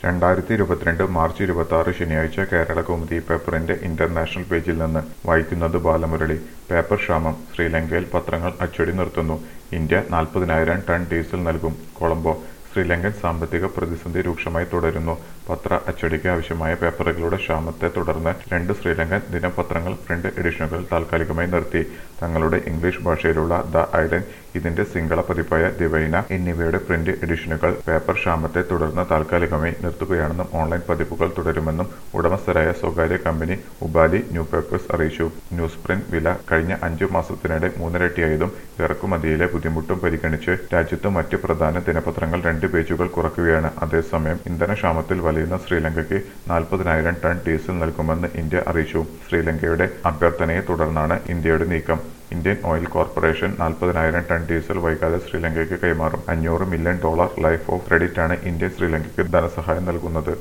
രണ്ടായിരത്തി ഇരുപത്തിരണ്ട് മാർച്ച് ഇരുപത്തി ശനിയാഴ്ച കേരള കൗമുദി പേപ്പറിന്റെ ഇന്റർനാഷണൽ പേജിൽ നിന്ന് വായിക്കുന്നത് ബാലമുരളി പേപ്പർ ക്ഷാമം ശ്രീലങ്കയിൽ പത്രങ്ങൾ അച്ചടി നിർത്തുന്നു ഇന്ത്യ നാൽപ്പതിനായിരം ടൺ ഡീസൽ നൽകും കൊളംബോ ശ്രീലങ്കൻ സാമ്പത്തിക പ്രതിസന്ധി രൂക്ഷമായി തുടരുന്നു പത്ര അച്ചടിക്ക് ആവശ്യമായ പേപ്പറുകളുടെ ക്ഷാമത്തെ തുടർന്ന് രണ്ട് ശ്രീലങ്കൻ ദിനപത്രങ്ങൾ പ്രിന്റ് എഡിഷനുകൾ താൽക്കാലികമായി നിർത്തി തങ്ങളുടെ ഇംഗ്ലീഷ് ഭാഷയിലുള്ള ദ ഐഡൻ ഇതിന്റെ സിംഗള പതിപ്പായ ദിവൈന എന്നിവയുടെ പ്രിന്റ് എഡിഷനുകൾ പേപ്പർ ക്ഷാമത്തെ തുടർന്ന് താൽക്കാലികമായി നിർത്തുകയാണെന്നും ഓൺലൈൻ പതിപ്പുകൾ തുടരുമെന്നും ഉടമസ്ഥരായ സ്വകാര്യ കമ്പനി ഉബാലി ന്യൂ പേപ്പേഴ്സ് അറിയിച്ചു ന്യൂസ് പ്രിന്റ് വില കഴിഞ്ഞ അഞ്ചു മാസത്തിനിടെ മൂന്നിരട്ടിയായതും ഇറക്കുമതിയിലെ ബുദ്ധിമുട്ടും പരിഗണിച്ച് രാജ്യത്ത് മറ്റ് പ്രധാന ദിനപത്രങ്ങൾ രണ്ട് പേജുകൾ കുറയ്ക്കുകയാണ് അതേസമയം ഇന്ധനക്ഷാമത്തിൽ വലയുന്ന ശ്രീലങ്കയ്ക്ക് നാൽപ്പതിനായിരം ടൺ ഡീസൽ നൽകുമെന്ന് ഇന്ത്യ അറിയിച്ചു ശ്രീലങ്കയുടെ അഭ്യർത്ഥനയെ തുടർന്നാണ് ഇന്ത്യയുടെ നീക്കം ഇന്ത്യൻ ഓയിൽ കോർപ്പറേഷൻ നാൽപ്പതിനായിരം ടൺ ഡീസൽ വൈകാതെ ശ്രീലങ്കയ്ക്ക് കൈമാറും അഞ്ഞൂറ് മില്യൺ ഡോളർ ലൈഫ് ഓഫ് ക്രെഡിറ്റാണ് ഇന്ത്യ ശ്രീലങ്കയ്ക്ക് ധനസഹായം നൽകുന്നത്